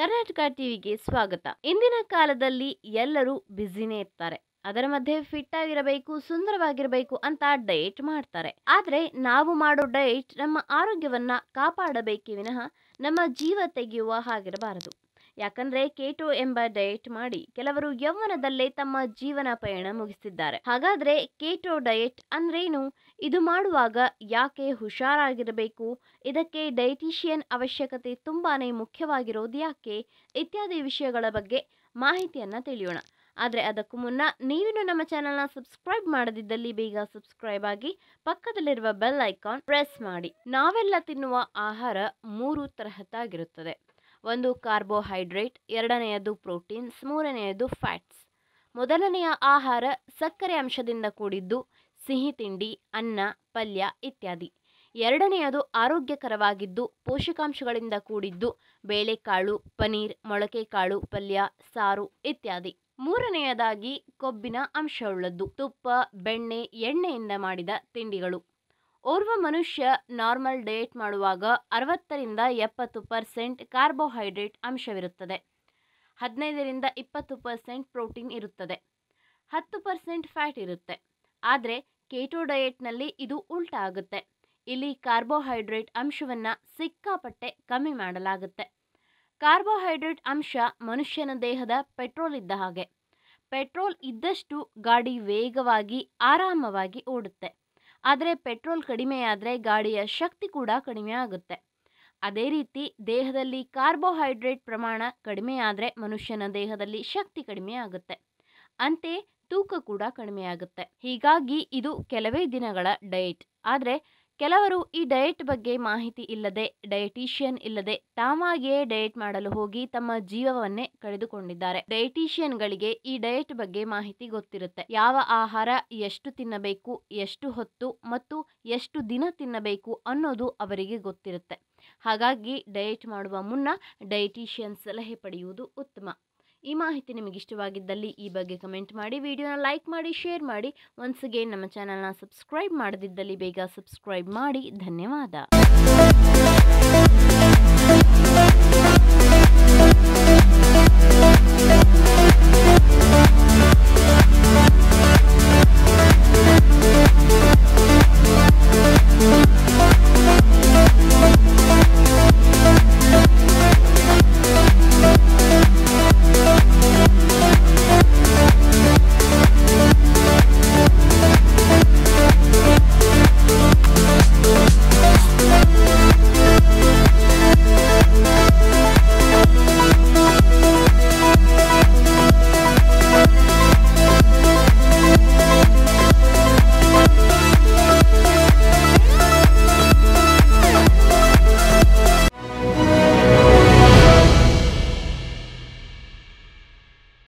ಕರ್ನಾಟಕ ಟಿವಿಗೆ ಸ್ವಾಗತ ಇಂದಿನ ಕಾಲದಲ್ಲಿ ಎಲ್ಲರೂ ಬ್ಯುಸಿನೇ ಇರ್ತಾರೆ ಅದರ ಮಧ್ಯೆ ಫಿಟ್ ಆಗಿರಬೇಕು ಸುಂದರವಾಗಿರಬೇಕು ಅಂತ ಡಯಟ್ ಮಾಡ್ತಾರೆ ಆದ್ರೆ ನಾವು ಮಾಡೋ ಡಯಟ್ ನಮ್ಮ ಆರೋಗ್ಯವನ್ನ ಕಾಪಾಡಬೇಕೇ ವಿನಃ ನಮ್ಮ ಜೀವ ತೆಗೆಯುವ ಹಾಗಿರಬಾರದು ಯಾಕಂದ್ರೆ ಕೇಟೋ ಎಂಬ ಡಯಟ್ ಮಾಡಿ ಕೆಲವರು ಯೌವನದಲ್ಲೇ ತಮ್ಮ ಜೀವನ ಪಯಣ ಮುಗಿಸಿದ್ದಾರೆ ಹಾಗಾದ್ರೆ ಕೇಟೋ ಡಯಟ್ ಅಂದ್ರೇನು ಇದು ಮಾಡುವಾಗ ಯಾಕೆ ಹುಷಾರಾಗಿರಬೇಕು ಇದಕ್ಕೆ ಡಯಟಿಷಿಯನ್ ಅವಶ್ಯಕತೆ ತುಂಬಾನೇ ಮುಖ್ಯವಾಗಿರೋದು ಯಾಕೆ ಇತ್ಯಾದಿ ವಿಷಯಗಳ ಬಗ್ಗೆ ಮಾಹಿತಿಯನ್ನ ತಿಳಿಯೋಣ ಆದರೆ ಅದಕ್ಕೂ ಮುನ್ನ ನೀವಿನ್ನು ನಮ್ಮ ಚಾನಲ್ನ ಸಬ್ಸ್ಕ್ರೈಬ್ ಮಾಡದಿದ್ದಲ್ಲಿ ಬೇಗ ಸಬ್ಸ್ಕ್ರೈಬ್ ಆಗಿ ಪಕ್ಕದಲ್ಲಿರುವ ಬೆಲ್ ಐಕಾನ್ ಪ್ರೆಸ್ ಮಾಡಿ ನಾವೆಲ್ಲ ತಿನ್ನುವ ಆಹಾರ ಮೂರು ತರಹದ್ದಾಗಿರುತ್ತದೆ ಒಂದು ಕಾರ್ಬೋಹೈಡ್ರೇಟ್ ಎರಡನೆಯದು ಪ್ರೋಟೀನ್ಸ್ ಮೂರನೆಯದು ಫ್ಯಾಟ್ಸ್ ಮೊದಲನೆಯ ಆಹಾರ ಸಕ್ಕರೆ ಅಂಶದಿಂದ ಕೂಡಿದ್ದು ಸಿಹಿ ತಿಂಡಿ ಅನ್ನ ಪಲ್ಯ ಇತ್ಯಾದಿ ಎರಡನೆಯದು ಆರೋಗ್ಯಕರವಾಗಿದ್ದು ಪೋಷಕಾಂಶಗಳಿಂದ ಕೂಡಿದ್ದು ಬೇಳೆಕಾಳು ಪನೀರ್ ಮೊಳಕೆಕಾಳು ಪಲ್ಯ ಸಾರು ಇತ್ಯಾದಿ ಮೂರನೆಯದಾಗಿ ಕೊಬ್ಬಿನ ಅಂಶವುಳ್ಳದ್ದು ತುಪ್ಪ ಬೆಣ್ಣೆ ಎಣ್ಣೆಯಿಂದ ಮಾಡಿದ ತಿಂಡಿಗಳು ಓರ್ವ ಮನುಷ್ಯ ನಾರ್ಮಲ್ ಡಯಟ್ ಮಾಡುವಾಗ ಅರವತ್ತರಿಂದ ಎಪ್ಪತ್ತು ಪರ್ಸೆಂಟ್ ಕಾರ್ಬೋಹೈಡ್ರೇಟ್ ಅಂಶವಿರುತ್ತದೆ ಹದಿನೈದರಿಂದ ಇಪ್ಪತ್ತು ಪರ್ಸೆಂಟ್ ಪ್ರೋಟೀನ್ ಇರುತ್ತದೆ ಹತ್ತು ಪರ್ಸೆಂಟ್ ಫ್ಯಾಟ್ ಇರುತ್ತೆ ಆದರೆ ಕೇಟೋ ಡಯಟ್ನಲ್ಲಿ ಇದು ಉಲ್ಟಾ ಆಗುತ್ತೆ ಇಲ್ಲಿ ಕಾರ್ಬೋಹೈಡ್ರೇಟ್ ಅಂಶವನ್ನು ಸಿಕ್ಕಾಪಟ್ಟೆ ಕಮ್ಮಿ ಮಾಡಲಾಗುತ್ತೆ ಕಾರ್ಬೋಹೈಡ್ರೇಟ್ ಅಂಶ ಮನುಷ್ಯನ ದೇಹದ ಪೆಟ್ರೋಲ್ ಇದ್ದ ಹಾಗೆ ಪೆಟ್ರೋಲ್ ಇದ್ದಷ್ಟು ಗಾಡಿ ವೇಗವಾಗಿ ಆರಾಮವಾಗಿ ಓಡುತ್ತೆ ಆದರೆ ಪೆಟ್ರೋಲ್ ಕಡಿಮೆಯಾದರೆ ಗಾಡಿಯ ಶಕ್ತಿ ಕೂಡ ಕಡಿಮೆ ಆಗುತ್ತೆ ಅದೇ ರೀತಿ ದೇಹದಲ್ಲಿ ಕಾರ್ಬೋಹೈಡ್ರೇಟ್ ಪ್ರಮಾಣ ಕಡಿಮೆಯಾದರೆ ಮನುಷ್ಯನ ದೇಹದಲ್ಲಿ ಶಕ್ತಿ ಕಡಿಮೆ ಆಗುತ್ತೆ ಅಂತೆ ತೂಕ ಕೂಡ ಕಡಿಮೆಯಾಗುತ್ತೆ ಹೀಗಾಗಿ ಇದು ಕೆಲವೇ ದಿನಗಳ ಡಯಟ್ ಆದರೆ ಕೆಲವರು ಈ ಡಯಟ್ ಬಗ್ಗೆ ಮಾಹಿತಿ ಇಲ್ಲದೆ ಡಯಟಿಷಿಯನ್ ಇಲ್ಲದೆ ತಾವಾಗಿಯೇ ಡಯಟ್ ಮಾಡಲು ಹೋಗಿ ತಮ್ಮ ಜೀವವನ್ನೇ ಕಳೆದುಕೊಂಡಿದ್ದಾರೆ ಡಯಟಿಷಿಯನ್ಗಳಿಗೆ ಈ ಡಯಟ್ ಬಗ್ಗೆ ಮಾಹಿತಿ ಗೊತ್ತಿರುತ್ತೆ ಯಾವ ಆಹಾರ ಎಷ್ಟು ತಿನ್ನಬೇಕು ಎಷ್ಟು ಹೊತ್ತು ಮತ್ತು ಎಷ್ಟು ದಿನ ತಿನ್ನಬೇಕು ಅನ್ನೋದು ಅವರಿಗೆ ಗೊತ್ತಿರುತ್ತೆ ಹಾಗಾಗಿ ಡಯಟ್ ಮಾಡುವ ಮುನ್ನ ಡಯಟಿಷಿಯನ್ ಸಲಹೆ ಪಡೆಯುವುದು ಉತ್ತಮ ಈ ಮಾಹಿತಿ ನಿಮಗೆ ಇಷ್ಟವಾಗಿದ್ದಲ್ಲಿ ಈ ಬಗ್ಗೆ ಕಮೆಂಟ್ ಮಾಡಿ ವಿಡಿಯೋನ ಲೈಕ್ ಮಾಡಿ ಶೇರ್ ಮಾಡಿ ಒನ್ಸ್ ಅಗೇನ್ ನಮ್ಮ ಚಾನಲ್ನ ಸಬ್ಸ್ಕ್ರೈಬ್ ಮಾಡದಿದ್ದಲ್ಲಿ ಬೇಗ ಸಬ್ಸ್ಕ್ರೈಬ್ ಮಾಡಿ ಧನ್ಯವಾದ